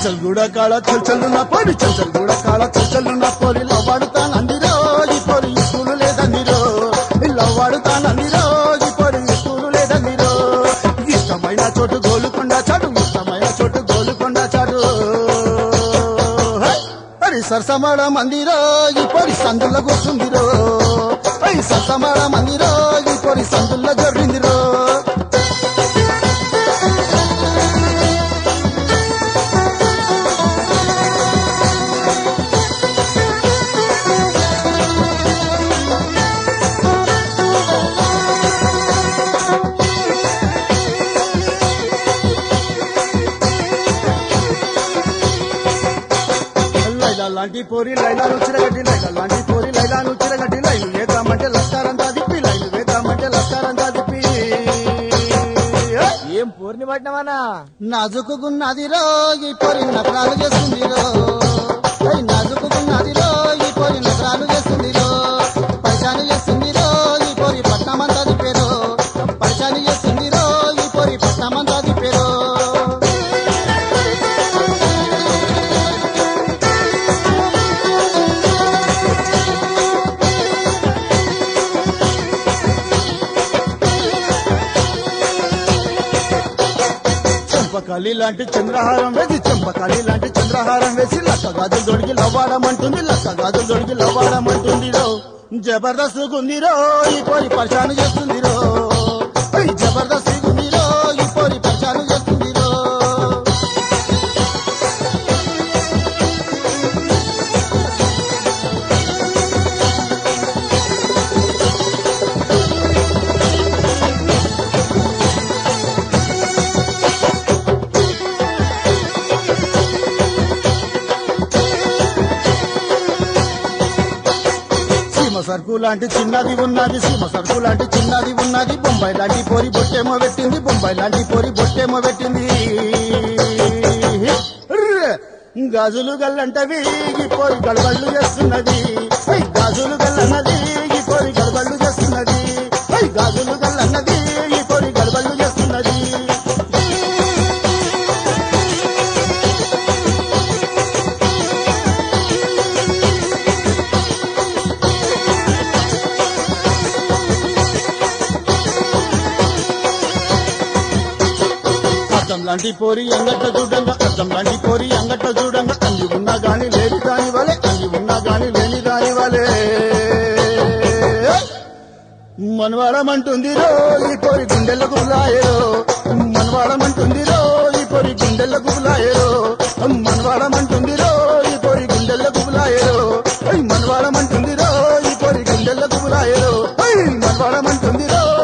చంచల్ గూడ కాళ చల్చల్లు నా పోరి చంచల్ గూడ కాళ చల్చల్లు నా పోరి లవ్వాడుతానందిరో ఈ పోరి స్కూలు లేదందిరో లవ్వాడుతానందిరో ఈ పోరి స్కూలు లేదందిరో ఇష్టమైన చోటు గోలుకొండ చాటు ఇష్టమైన చోటు గోలుకొండ చాటు హే! అరి సరసమాడ మందిరో ఈ పొరి సందుల కూర్చుందిరో అరి సరసమాడ మందిరో ఈ పొరి సందుల్లో జొర్రిందిరో లైలా లాంటి పోరి లైలాను చిరగట్టి లైలా లాంటి పోరి లైలాను చిరగట్టి లైలు వేద్దామంటే లస్కారంతా దిప్పి లైలు వేద్దామంటే లస్కారంతా దిప్పి హే! ఏం పూర్ణి పట్టినవనా నాజుకున్నదిరో ఈ పొరి నకరాలు చేస్తుందిరో ఏయ్ నాజుకున్నదిరో ఈ పొరి నకరాలు చేస్తుందిరో పరిశాని చేస్తుందిరో ఈ పొరి పట్నమంతా దిప్పేరో పరిశాని చేస్తుందిరో ఈ పొరి పట్నమంతా దిప్పేరో చెంపకాలి లాంటి చంద్రహారం వేసి చెంపకాలి లాంటి చంద్రహారం వేసి లక్క గాజులు దొడికి లవ్వాడమంటుంది లక్క గాజులు దొడికి లవ్వాడమంటుంది రో జబర్దస్త్ గుందిరో ఈ పోరి పరిశాను చేస్తుందిరో ఏయ్ జబర్దస్త్ గుందిరో ఈ పోరి పరిశాను చేస్తుందిరో సీమ సరుకు లాంటి చిన్నది ఉన్నది సీమ సరుకు లాంటి చిన్నది ఉన్నది బొంబాయి లాంటి పోరి బొట్టేమో పెట్టింది బొంబాయి లాంటి పోరి బొట్టేమో పెట్టింది ర్ర్! గాజులు గల్లంటవి ఈ పోరి గడబళ్ళు చేస్తున్నది ఐ గాజులు గల్లన్నది ఈ పోరి గడబళ్ళు చేస్తున్నది ఐ గాజులు గల్లన్నది ఈ పోరి గడబళ్ళు చేస్తున్నది అద్దం లాంటి పోరి అంగట్ట చూడంగా అద్దం లాంటి పోరి అంగట్ట చూడంగా అంగి ఉన్నా గాని లేని దాని వలే అంగి ఉన్నా గాని లేని దాని వలే మనవాడమంటుంది రో ఈ పొరి గుండెలకు గులాయరో మనవాడమంటుంది రో ఈ పొరి గుండెలకు గులాయరో మనవాడమంటుంది రో ఈ పొరి గుండెలకు గులాయరో మనవాడమంటుంది రో ఈ పొరి గుండెలకు గులాయరో మనవాడమంటుంది రో